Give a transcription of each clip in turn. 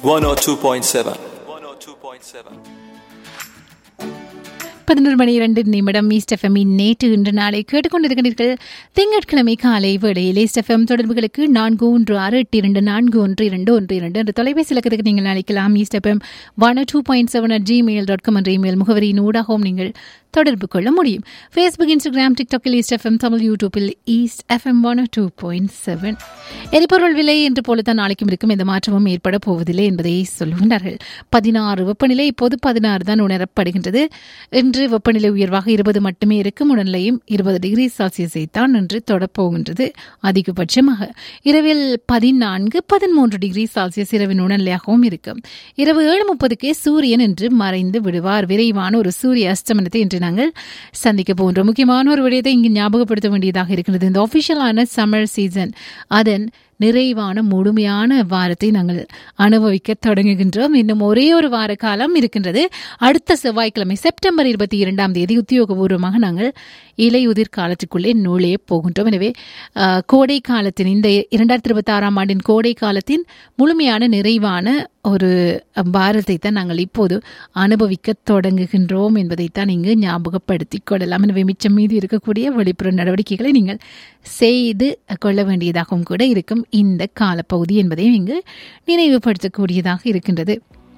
102.7. 102.7. பதினொரு மணி இரண்டு நிமிடம் ஈஸ்ட் எஃப்எம்மின் நேற்று இன்று நாளை கேட்டுக்கொண்டிருக்கிறீர்கள் திங்கட்கிழமை காலை வேளையில் ஈஸ்ட் எஃப்எம் தொடர்புகளுக்கு நான்கு ஒன்று ஆறு எட்டு இரண்டு நான்கு ஒன்று இரண்டு ஒன்று இரண்டு என்ற தொலைபேசி இலக்கத்துக்கு நீங்கள் அழைக்கலாம் East FM one two point seven at Gmail dot com என்ற இமெயில் முகவரியின் ஊடாகவும் நீங்கள் தொடர்பு கொள்ள முடியும் ஃபேஸ்புக் இன்ஸ்டாகிராம் டிக்டாக்கில் ஈஸ்ட் எஃப்எம் தமிழ் யூடியூப்பில் East FM one two point seven எரிபொருள் விலை என்று போலத்தான் நாளைக்கும் இருக்கும் எந்த மாற்றமும் ஏற்பட போவதில்லை என்பதை சொல்லுகின்றார்கள் பதினாறு வெப்பநிலை இப்போது பதினாறு தான் உணரப்படுகின்றது இன்று வெப்பநிலை உயர்வாக இருபது மட்டுமே இருக்கும் உடல்நிலையும் இருபது டிகிரி செல்சியஸை தான் இன்று தொடப்போகின்றது அதிகபட்சமாக இரவில் பதினான்கு பதிமூன்று டிகிரி செல்சியஸ் இரவின் உணர்நிலையாகவும் இருக்கும் இரவு ஏழு முப்பதுக்கே சூரியன் என்று மறைந்து விடுவார் விரைவான ஒரு சூரிய அஸ்தமனத்தை இன்று நாங்கள் சந்திக்க போகின்றோம் முக்கியமான ஒரு விடயத்தை இங்கு ஞாபகப்படுத்த வேண்டியதாக இருக்கிறது இந்த ஒபிஷியலான சம்மர் சீசன் அதன் நிறைவான முழுமையான வாரத்தை நாங்கள் அனுபவிக்க தொடங்குகின்றோம் இன்னும் ஒரே ஒரு வார காலம் இருக்கின்றது அடுத்த செவ்வாய்க்கிழமை செப்டம்பர் இருபத்தி இரண்டாம் தேதி உத்தியோகபூர்வமாக நாங்கள் இலையுதிர் காலத்துக்குள்ளே நுழைய போகின்றோம் எனவே ஆஹ், கோடை காலத்தின் இந்த இரண்டாயிரத்தி இருபத்தி ஆறாம் ஆண்டின் கோடை காலத்தின் முழுமையான நிறைவான ஒரு பாரத்தை தான் நாங்கள் இப்போது அனுபவிக்க தொடங்குகின்றோம் என்பதைத்தான் இங்கு ஞாபகப்படுத்திக் கொள்ளலாம் எனவே மிச்சம் மீதி இருக்கக்கூடிய வெளிப்புற நடவடிக்கைகளை நீங்கள் செய்து கொள்ள வேண்டியதாகவும் கூட இருக்கும் இந்த காலப்பகுதி என்பதையும் இங்கு நினைவுபடுத்தக்கூடியதாக இருக்கின்றது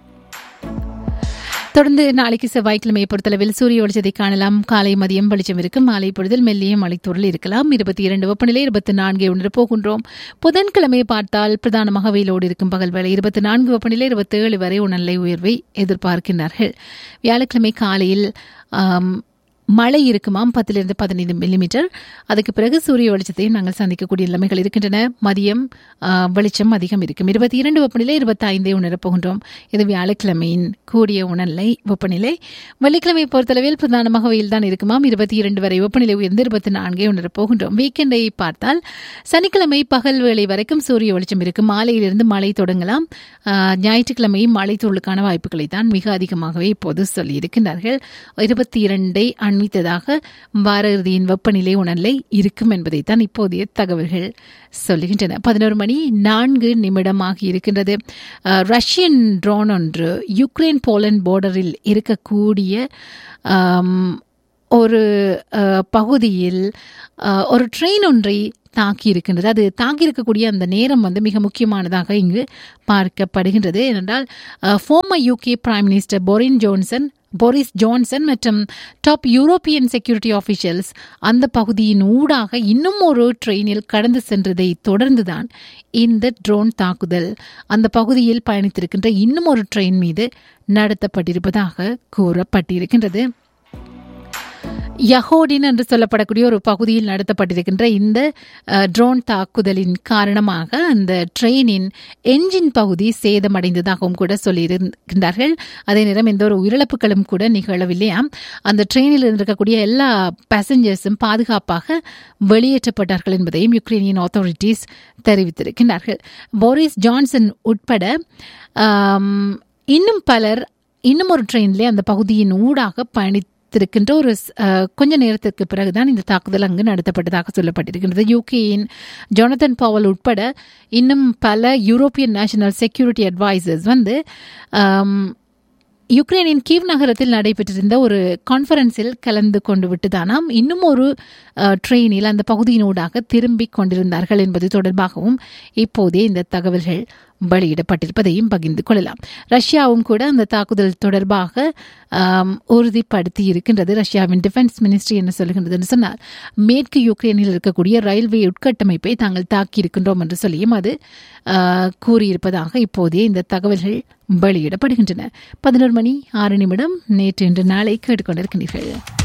தொடர்ந்து நாளைக்கு செவ்வாய்க்கிழமையை பொறுத்தளவில் சூரிய வெளிச்சத்தை காணலாம் காலை மதியம் வெளிச்சம் இருக்கும் மாலை பொழுதில் மெல்லிய மலைத்தூரல் இருக்கலாம் இருபத்தி இரண்டு வெப்பநிலை இருபத்தி நான்கை உணரப் போகின்றோம் புதன்கிழமை பார்த்தால் பிரதானமாக வெயிலோடு இருக்கும் பகல் வேளை இருபத்தி நான்கு வெப்பநிலை இருபத்தி ஏழு வரை உணர்நிலை உயர்வை எதிர்பார்க்கின்றார்கள் வியாழக்கிழமை காலையில் ஆம், மழை இருக்குமாம் பத்திலிருந்து பதினைந்து மில்லிமீட்டர் அதுக்கு பிறகு சூரிய வெளிச்சத்தையும் நாங்கள் சந்திக்கக்கூடிய நிலைமைகள் இருக்கின்றன மதியம் ஆ, வெளிச்சம் அதிகம் இருக்கும் இருபத்தி இரண்டு வெப்பநிலை இருபத்தி ஐந்தை உணரப் போகின்றோம் இது வியாழக்கிழமையின் கூடிய உணர்நிலை வெப்பநிலை வெள்ளிக்கிழமை பொறுத்தளவில் பிரதானமாக வெயில் தான் இருக்குமாம் இருபத்தி இரண்டு வரை வெப்பநிலை உயர்ந்து இருபத்தி நான்கை உணரப் போகின்றோம் வீக்கெண்டை பார்த்தால் சனிக்கிழமை பகல் வேளை வரைக்கும் சூரிய வெளிச்சம் இருக்கும் மாலையிலிருந்து மழை தொடங்கலாம் ஆ, ஞாயிற்றுக்கிழமை மழை தூளுக்கான வாய்ப்புகளை தான் மிக அதிகமாகவே இப்போது சொல்லியிருக்கின்றார்கள் இருபத்தி இரண்டை அண்மித்ததாக வார இறுதியின் வெப்பநிலை உணர்நிலை இருக்கும் என்பதைத்தான் இப்போதைய தகவல்கள் சொல்லுகின்றன பதினோரு மணி நான்கு நிமிடமாகி இருக்கின்றது அஹ், ரஷ்யன் ட்ரோன் ஒன்று யுக்ரைன் போலண்ட் போர்டரில் இருக்கக்கூடிய ஆம், ஒரு அஹ், பகுதியில் அஹ், ஒரு ட்ரெயின் ஒன்றை தாக்கி இருக்கின்றது அது தாக்கி இருக்கக்கூடிய அந்த நேரம் வந்து மிக முக்கியமானதாக இங்கு பார்க்கப்படுகின்றது ஏனென்றால் former UK prime minister Boris Johnson Boris Johnson மற்றும் டாப் யூரோப்பியன் செக்யூரிட்டி ஆஃபிஷியல்ஸ் அந்த பகுதியின் ஊடாக இன்னும் ஒரு ட்ரெயினில் கடந்து சென்றதை தொடர்ந்துதான் இந்த ட்ரோன் தாக்குதல் அந்த பகுதியில் பயணித்திருக்கின்ற இன்னும் ஒரு ட்ரெயின் மீது நடத்தப்பட்டிருப்பதாக கூறப்பட்டிருக்கின்றது யஹோடின் என்று சொல்லப்படக்கூடிய ஒரு பகுதியில் நடத்தப்பட்டிருக்கின்ற இந்த அஹ், ட்ரோன் தாக்குதலின் காரணமாக அந்த ட்ரெயினின் என்ஜின் பகுதி சேதமடைந்ததாகவும் கூட சொல்லியிருக்கின்றார்கள் அதே நேரம் எந்த ஒரு உயிரிழப்புகளும் கூட நிகழவில்லையாம் அந்த ட்ரெயினில் இருந்திருக்கக்கூடிய எல்லா பேசஞ்சர்ஸும் பாதுகாப்பாக வெளியேற்றப்பட்டார்கள் என்பதையும் யுக்ரைனியன் ஆத்தாரிட்டிஸ் தெரிவித்திருக்கின்றார்கள் போரிஸ் ஜான்சன் உட்பட ஆம், இன்னும் பலர் இன்னும் ஒரு ட்ரெயினிலே அந்த பகுதியின் ஊடாக பயணித்திருக்கின்ற ஒரு ஸ்- அஹ், கொஞ்ச நேரத்திற்கு பிறகுதான் இந்த தாக்குதல் அங்கு நடத்தப்பட்டதாக சொல்லப்பட்டிருக்கின்றது யூகேயின் ஜொனதன் பவல் உட்பட இன்னும் பல யூரோப்பியன் நேஷனல் செக்யூரிட்டி அட்வைசர்ஸ் வந்து ஆம், யுக்ரைனின் கீவ் நகரத்தில் நடைபெற்றிருந்த ஒரு கான்ஃபரன்ஸில் கலந்து கொண்டு விட்டுதானாம் இன்னும் ஒரு அஹ், ட்ரெயினில் அந்த பகுதியினூடாக திரும்பிக் கொண்டிருந்தார்கள் என்பது தொடர்பாகவும் இப்போதே இந்த தகவல்கள் வெளியிடப்பட்டிருப்பதையும் பகிர்ந்து கொள்ளலாம் ரஷ்யாவும் கூட அந்த தாக்குதல் தொடர்பாக ஆம், உறுதிப்படுத்தி இருக்கின்றது ரஷ்யாவின் டிஃபென்ஸ் மினிஸ்ட்ரி என்ன சொல்லுகின்றது என்று சொன்னால் மேற்கு யுக்ரைனில் இருக்கக்கூடிய ரயில்வே உட்கட்டமைப்பை தாங்கள் தாக்கி இருக்கின்றோம் என்று சொல்லியும் அது ஆ, கூறியிருப்பதாக இப்போதே இந்த தகவல்கள் வெளியிடப்படுகின்றன பதினோரு மணி ஆறு நிமிடம் நேற்று இன்று நாளை கேட்டுக்கொண்டிருக்கின்றீர்கள்